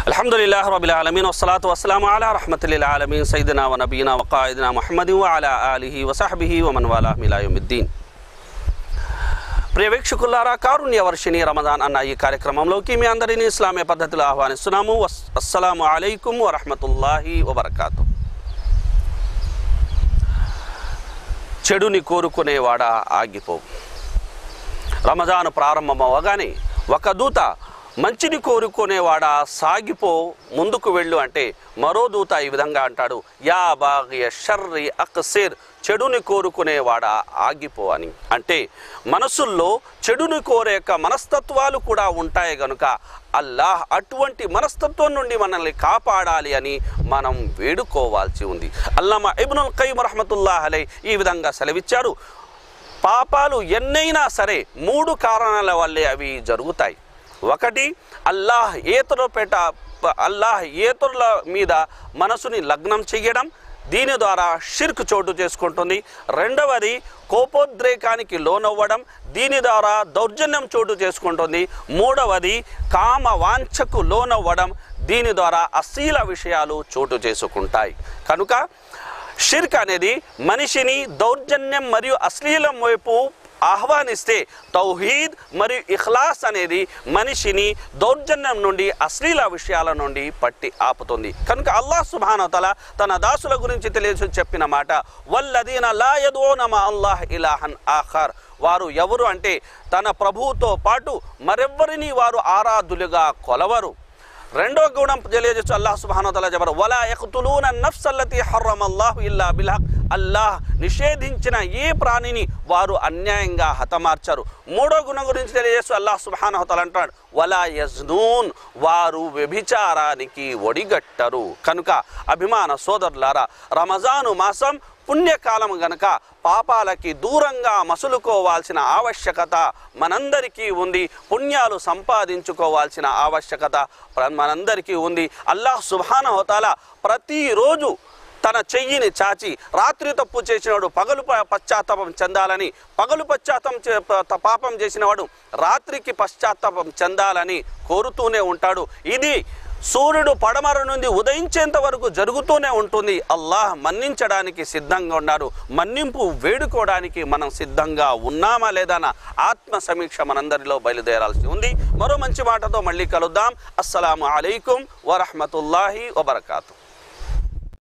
الحمد لله رب العالمين والصلاة والسلام على رحمة للعالمين سيدنا ونبينا وقائدنا محمد وعلى آله وصحبه ومن والاه إلى يوم الدين ప్రియ వీక్షకులారా కారుణ్య వర్షిణి రమదాన్ అన్న ఈ కార్యక్రమంలోకి మీ అందరినీ ఇస్లామీ పద్ధతిలో ఆహ్వానిస్తున్నాము వస్- అస్సలాము అలైకుం వరహమతుల్లాహి వబర్కాతు చెడుని కోరుకునేవాడా ఆగిపోవు రమజాను ప్రారంభమవగానే ఒక దూత మంచిని కోరుకునేవాడా సాగిపో ముందుకు వెళ్ళు అంటే మరో దూత ఈ విధంగా అంటాడు యా బాగియ షర్రి అక్సిర్ చెడుని కోరుకునేవాడా ఆగిపో అని అంటే మనసుల్లో చెడుని కోరే యొక్క మనస్తత్వాలు కూడా ఉంటాయి గనుక అల్లాహ్ అటువంటి మనస్తత్వం నుండి మనల్ని కాపాడాలి అని మనం వేడుకోవాల్సి ఉంది అల్లమ ఇబ్నుల్ కయ్యం రహమతుల్లాహ్ అలై ఈ విధంగా సెలవిచ్చారు పాపాలు ఎన్నైనా సరే మూడు కారణాల వల్లే అవి జరుగుతాయి ఒకటి అల్లాహ్ ఏతరు పేట అల్లాహ్ ఏతరుల మీద మనసుని లగ్నం చెయ్యడం దీని ద్వారా షిర్క్ చోటు చేసుకుంటుంది రెండవది కోపోద్రేకానికి లోనవ్వడం దీని ద్వారా దౌర్జన్యం చోటు చేసుకుంటుంది మూడవది కామ వాంఛకు లోనవ్వడం దీని ద్వారా అశ్లీల విషయాలు చోటు చేసుకుంటాయి కనుక షిర్క్ అనేది మనిషిని దౌర్జన్యం మరియు అశ్లీలం వైపు ఆహ్వానిస్తే తౌహీద్ మరియు ఇఖ్లాస్ అనేది మనిషిని దౌర్జన్యం నుండి అశ్లీల విషయాల నుండి పట్టి ఆపుతుంది కనుక అల్లాహ్ సుబానతల తన దాసుల గురించి తెలియజు చెప్పిన మాట వల్లదీన లా యదోనమ అల్లాహ్ ఇలాహన్ ఆఖర్ వారు ఎవరు అంటే తన ప్రభువుతో పాటు మరెవ్వరిని వారు ఆరాధులుగా కొలవరు రెండో గుణం తెలియజేస్తూ అల్లాహ్ సుబ్హానహు వతఆలా చెప్పారు వలా యఖ్తులూన నఫ్స్ అల్లతి హర్రమ అల్లాహు ఇల్లా బిల్ హక్ అల్లాహ్ నిషేధించిన ఏ ప్రాణిని వారు అన్యాయంగా హతమార్చారు మూడో గుణం గురించి తెలియజేస్తూ అల్లాహ్ సుబ్హానహు వతఆలా అంటాడు వలా యజ్నూన్ వారు వ్యభిచారానికి ఒడిగట్టరు కనుక అభిమాన సోదరులారా రమజాను మాసం పుణ్యకాలం గనక పాపాలకి దూరంగా మసులుకోవాల్సిన ఆవశ్యకత మనందరికీ ఉంది పుణ్యాలు సంపాదించుకోవాల్సిన ఆవశ్యకత ప్ర- మనందరికీ ఉంది అల్లాహ్ సుబ్హాన హోతాల ప్రతిరోజు తన చెయ్యిని చాచి రాత్రి తప్పు చేసినవాడు పగలు ప- పశ్చాత్తాపం చెందాలని పగలు పశ్చాత్తాపం చే- ప- పాపం చేసినవాడు రాత్రికి పశ్చాత్తాపం చెందాలని కోరుతూనే ఉంటాడు ఇది సూర్యుడు పడమర నుండి ఉదయించేంత వరకు జరుగుతూనే ఉంటుంది అల్లాహ్ మన్నించడానికి సిద్ధంగా ఉన్నారు మన్నింపు వేడుకోవడానికి మనం సిద్ధంగా ఉన్నామా లేదా అన్న ఆత్మ సమీక్ష మనందరిలో బయలుదేరాల్సి ఉంది మరో మంచి మాటతో మళ్ళీ కలుద్దాం అస్సలాము అలైకుం వరహమతుల్లాహి వబర్కాతు